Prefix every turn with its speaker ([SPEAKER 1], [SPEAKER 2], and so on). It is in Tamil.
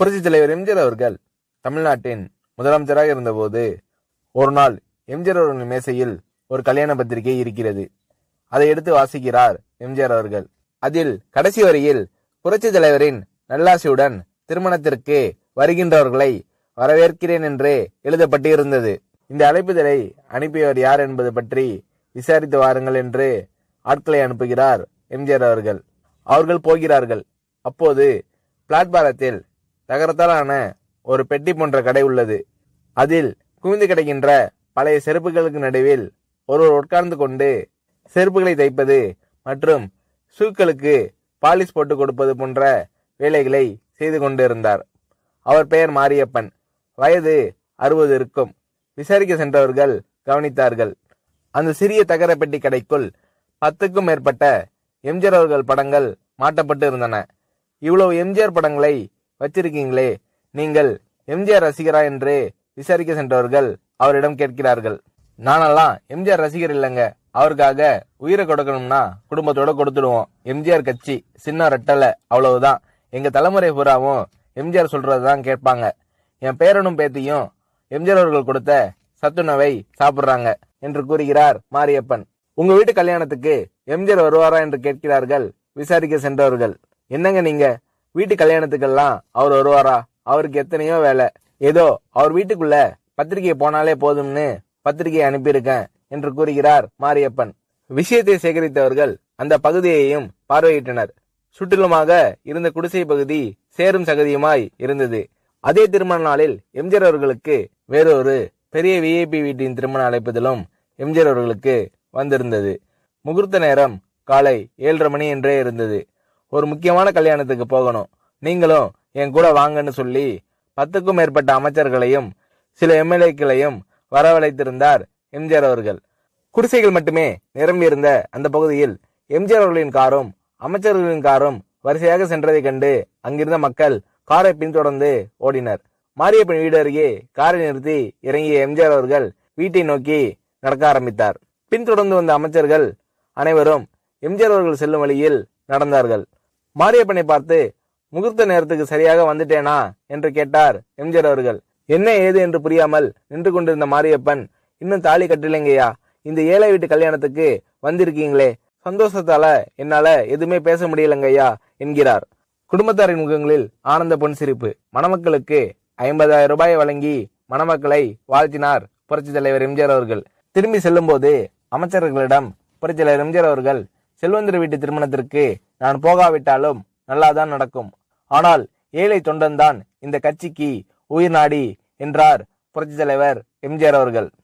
[SPEAKER 1] புரட்சி தலைவர் எம்ஜிஆர் அவர்கள் தமிழ்நாட்டின் முதலமைச்சராக இருந்தபோது ஒரு நாள் எம்ஜிஆர் அவர்களின் மேசையில் ஒரு கல்யாண பத்திரிகை இருக்கிறது அதை எடுத்து வாசிக்கிறார் எம்ஜிஆர் அவர்கள் அதில் கடைசி வரியில் புரட்சி தலைவரின் நல்லாசியுடன் திருமணத்திற்கு வருகின்றவர்களை வரவேற்கிறேன் என்று எழுதப்பட்டிருந்தது இந்த அழைப்புதலை அனுப்பியவர் யார் என்பது பற்றி விசாரித்து வாருங்கள் என்று ஆட்களை அனுப்புகிறார் எம்ஜிஆர் அவர்கள் அவர்கள் போகிறார்கள் அப்போது பிளாட்பாரத்தில் தகரத்தாலான ஒரு பெட்டி போன்ற கடை உள்ளது அதில் குவிந்து கிடக்கின்ற பழைய செருப்புகளுக்கு நடுவில் ஒருவர் உட்கார்ந்து கொண்டு செருப்புகளை தைப்பது மற்றும் ஷூக்களுக்கு பாலிஷ் போட்டு கொடுப்பது போன்ற வேலைகளை செய்து கொண்டிருந்தார் அவர் பெயர் மாரியப்பன் வயது அறுபது இருக்கும் விசாரிக்க சென்றவர்கள் கவனித்தார்கள் அந்த சிறிய தகர பெட்டி கடைக்குள் பத்துக்கும் மேற்பட்ட எம்ஜிஆர் அவர்கள் படங்கள் மாட்டப்பட்டு இருந்தன இவ்வளவு எம்ஜிஆர் படங்களை வச்சிருக்கீங்களே நீங்கள் எம்ஜிஆர் ரசிகரா என்று விசாரிக்க சென்றவர்கள் அவரிடம் கேட்கிறார்கள் நானெல்லாம் எம்ஜிஆர் ரசிகர் இல்லைங்க அவருக்காக உயிரை கொடுக்கணும்னா குடும்பத்தோட கொடுத்துடுவோம் எம்ஜிஆர் கட்சி சின்ன ரெட்டலை அவ்வளவுதான் எங்க தலைமுறை பூராவும் எம்ஜிஆர் சொல்றதுதான் கேட்பாங்க என் பேரனும் பேத்தியும் எம்ஜிஆர் அவர்கள் கொடுத்த சத்துணவை சாப்பிடுறாங்க என்று கூறுகிறார் மாரியப்பன் உங்க வீட்டு கல்யாணத்துக்கு எம்ஜிஆர் வருவாரா என்று கேட்கிறார்கள் விசாரிக்க சென்றவர்கள் என்னங்க நீங்க வீட்டு கல்யாணத்துக்கெல்லாம் அவர் வருவாரா அவருக்கு எத்தனையோ வேலை ஏதோ அவர் வீட்டுக்குள்ள பத்திரிகை போனாலே போதும்னு பத்திரிகை அனுப்பியிருக்கேன் என்று கூறுகிறார் மாரியப்பன் விஷயத்தை சேகரித்தவர்கள் அந்த பகுதியையும் பார்வையிட்டனர் சுற்றிலுமாக இருந்த குடிசை பகுதி சேரும் சகதியுமாய் இருந்தது அதே திருமண நாளில் எம்ஜிஆர் அவர்களுக்கு வேறொரு பெரிய விஐபி வீட்டின் திருமண அழைப்புதலும் எம்ஜிஆர் அவர்களுக்கு வந்திருந்தது முகூர்த்த நேரம் காலை ஏழரை மணி என்றே இருந்தது ஒரு முக்கியமான கல்யாணத்துக்கு போகணும் நீங்களும் என் கூட வாங்கன்னு சொல்லி பத்துக்கும் மேற்பட்ட அமைச்சர்களையும் சில எம்எல்ஏக்களையும் வரவழைத்திருந்தார் எம்ஜிஆர் அவர்கள் குடிசைகள் மட்டுமே நிரம்பியிருந்த அந்த பகுதியில் எம்ஜிஆர் அவர்களின் காரும் அமைச்சர்களின் காரும் வரிசையாக சென்றதைக் கண்டு அங்கிருந்த மக்கள் காரை பின்தொடர்ந்து ஓடினர் மாரியப்பன் வீடு அருகே காரை நிறுத்தி இறங்கிய எம்ஜிஆர் அவர்கள் வீட்டை நோக்கி நடக்க ஆரம்பித்தார் பின்தொடர்ந்து வந்த அமைச்சர்கள் அனைவரும் எம்ஜிஆர் அவர்கள் செல்லும் வழியில் நடந்தார்கள் மாரியப்பனை பார்த்து முகூர்த்த நேரத்துக்கு சரியாக வந்துட்டேனா என்று கேட்டார் எம்ஜிஆர் அவர்கள் என்ன ஏது என்று புரியாமல் நின்று கொண்டிருந்த மாரியப்பன் இன்னும் தாலி கட்டலைங்கய்யா இந்த ஏழை வீட்டு கல்யாணத்துக்கு வந்திருக்கீங்களே சந்தோஷத்தால என்னால எதுவுமே பேச முடியலங்கய்யா என்கிறார் குடும்பத்தாரின் முகங்களில் ஆனந்த பொன் சிரிப்பு மணமக்களுக்கு ஐம்பதாயிரம் ரூபாய் வழங்கி மணமக்களை வாழ்த்தினார் புரட்சி தலைவர் எம்ஜிஆர் அவர்கள் திரும்பி செல்லும்போது அமைச்சர்களிடம் புரட்சி தலைவர் எம்ஜிஆர் அவர்கள் செல்வந்தர் வீட்டு திருமணத்திற்கு நான் போகாவிட்டாலும் நல்லாதான் நடக்கும் ஆனால் ஏழை தொண்டன்தான் இந்த கட்சிக்கு உயிர் நாடி என்றார் புரட்சி தலைவர் எம்ஜிஆர் அவர்கள்